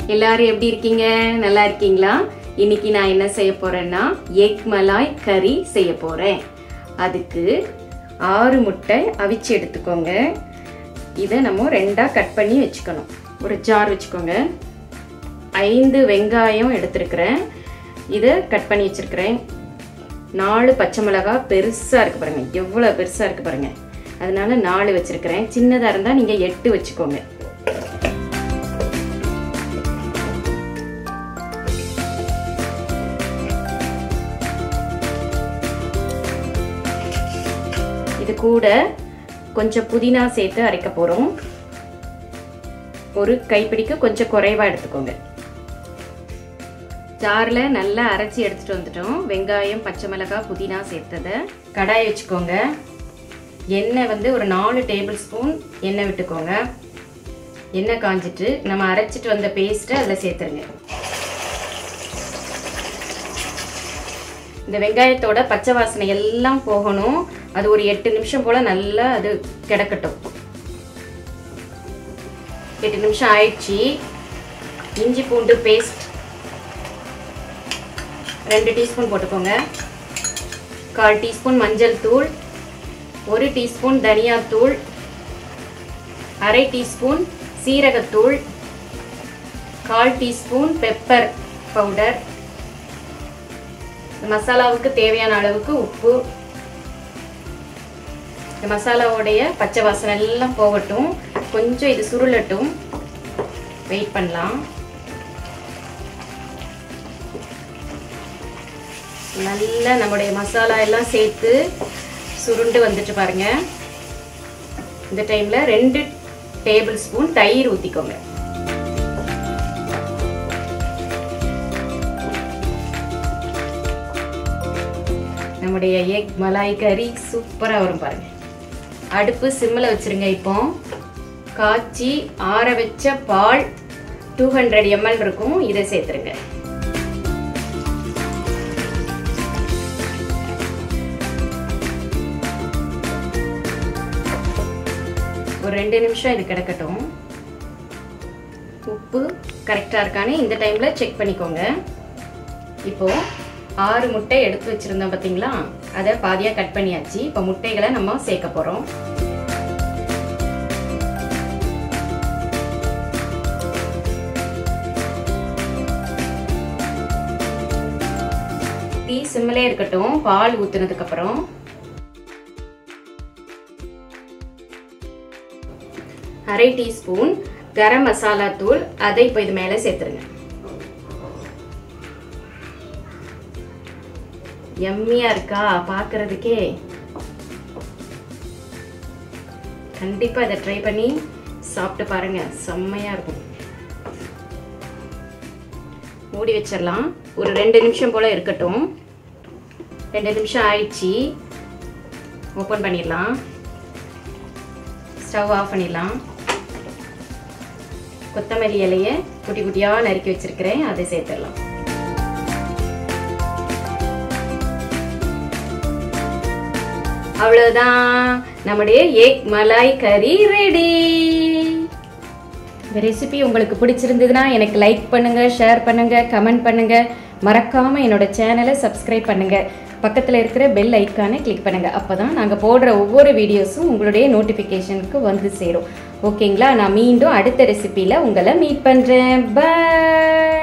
எல்லாரும் எப்படி இருக்கீங்க நல்லா இருக்கீங்களா இன்னைக்கு நான் என்ன செய்ய போறேன்னா எக் மலாய் கறி செய்ய போறேன் அதுக்கு ஆறு முட்டை அவிச்சு எடுத்துக்கோங்க இதை நம்ம ரெண்டா கட் பண்ணி வச்சுக்கணும் ஒரு ஜார் வச்சுக்கோங்க ஐந்து வெங்காயம் எடுத்திருக்கிறேன் இதை கட் பண்ணி வச்சிருக்கிறேன் நாலு பச்சை மிளகாய் பெருசாக இருக்கு பாருங்க எவ்வளோ பெருசாக இருக்கு பாருங்க அதனால நாலு வச்சிருக்கிறேன் சின்னதாக இருந்தால் நீங்கள் எட்டு வச்சுக்கோங்க இது கூட கொஞ்சம் புதினா சேர்த்து அரைக்க போகிறோம் ஒரு கைப்பிடிக்கு கொஞ்சம் குறைவாக எடுத்துக்கோங்க ஜாரில் நல்லா அரைச்சி எடுத்துகிட்டு வந்துட்டோம் வெங்காயம் பச்சை மிளகாய் புதினா சேர்த்ததை கடாய் வச்சுக்கோங்க எண்ணெய் வந்து ஒரு நாலு டேபிள் ஸ்பூன் எண்ணெய் விட்டுக்கோங்க எண்ணெய் காஞ்சிட்டு நம்ம அரைச்சிட்டு வந்த பேஸ்ட்டை அதில் சேர்த்துருங்க இந்த வெங்காயத்தோட பச்சை வாசனை எல்லாம் போகணும் அது ஒரு எட்டு நிமிஷம் போல் நல்லா அது கிடக்கட்டும் எட்டு நிமிஷம் ஆயிடுச்சு இஞ்சி பூண்டு பேஸ்ட் ரெண்டு டீஸ்பூன் போட்டுக்கோங்க கால் டீஸ்பூன் மஞ்சள் தூள் ஒரு டீஸ்பூன் தனியாத்தூள் அரை டீஸ்பூன் சீரகத்தூள் கால் டீஸ்பூன் பெப்பர் பவுடர் இந்த மசாலாவுக்கு தேவையான அளவுக்கு உப்பு இந்த மசாலாவோடைய பச்சை வாசனை எல்லாம் போகட்டும் கொஞ்சம் இது சுருளட்டும் வெயிட் பண்ணலாம் நல்லா நம்முடைய மசாலா எல்லாம் சேர்த்து சுருண்டு வந்துட்டு பாருங்க இந்த டைம்ல ரெண்டு டேபிள் ஸ்பூன் தயிர் ஊற்றிக்கோங்க நம்முடைய எக் மலாய் கறி சூப்பராக வரும் பாருங்க அடுப்பு சிம்மில் வச்சுருங்க இப்போ காய்ச்சி ஆற வச்ச பால் டூ ஹண்ட்ரட் எம்எல் இருக்கும் இதை சேர்த்துருங்க ஒரு ரெண்டு நிமிஷம் இது கிடக்கட்டும் உப்பு கரெக்டாக இருக்கான்னு இந்த டைமில் செக் பண்ணிக்கோங்க இப்போது ஆறு முட்டை எடுத்து வச்சுருந்தோம் பார்த்தீங்களா அதை பாதியாக கட் பண்ணியாச்சு இப்போ முட்டைகளை நம்ம சேர்க்க போகிறோம் டீ சிம்மிலே இருக்கட்டும் பால் ஊற்றுனதுக்கப்புறம் அரை டீஸ்பூன் கரம் மசாலா தூள் அதை இப்போ இது மேலே சேர்த்துருங்க எம்மியா இருக்கா பார்க்கறதுக்கே கண்டிப்பாக இதை ட்ரை பண்ணி சாப்பிட்டு பாருங்க செம்மையாக இருக்கும் மூடி வச்சிடலாம் ஒரு ரெண்டு நிமிஷம் போல் இருக்கட்டும் ரெண்டு நிமிஷம் ஆயிடுச்சு ஓப்பன் பண்ணிடலாம் ஸ்டவ் ஆஃப் பண்ணிடலாம் கொத்தமல்லி இலையை குட்டி குட்டியாக நறுக்கி வச்சிருக்கிறேன் அதை சேர்த்துடலாம் அவ்வளோதான் நம்முடைய எக் மலாய் கறி ரெடி இந்த ரெசிபி உங்களுக்கு பிடிச்சிருந்ததுன்னா எனக்கு லைக் பண்ணுங்க ஷேர் பண்ணுங்க கமெண்ட் பண்ணுங்க மறக்காம என்னோட சேனலை சப்ஸ்கிரைப் பண்ணுங்க பக்கத்தில் இருக்கிற பெல் ஐக்கானை கிளிக் பண்ணுங்க அப்பதான் நாங்கள் போடுற ஒவ்வொரு வீடியோஸும் உங்களுடைய நோட்டிஃபிகேஷனுக்கு வந்து சேரும் ஓகேங்களா நான் மீண்டும் அடுத்த ரெசிபியில் உங்களை மீட் பண்ணுறேன் பாய்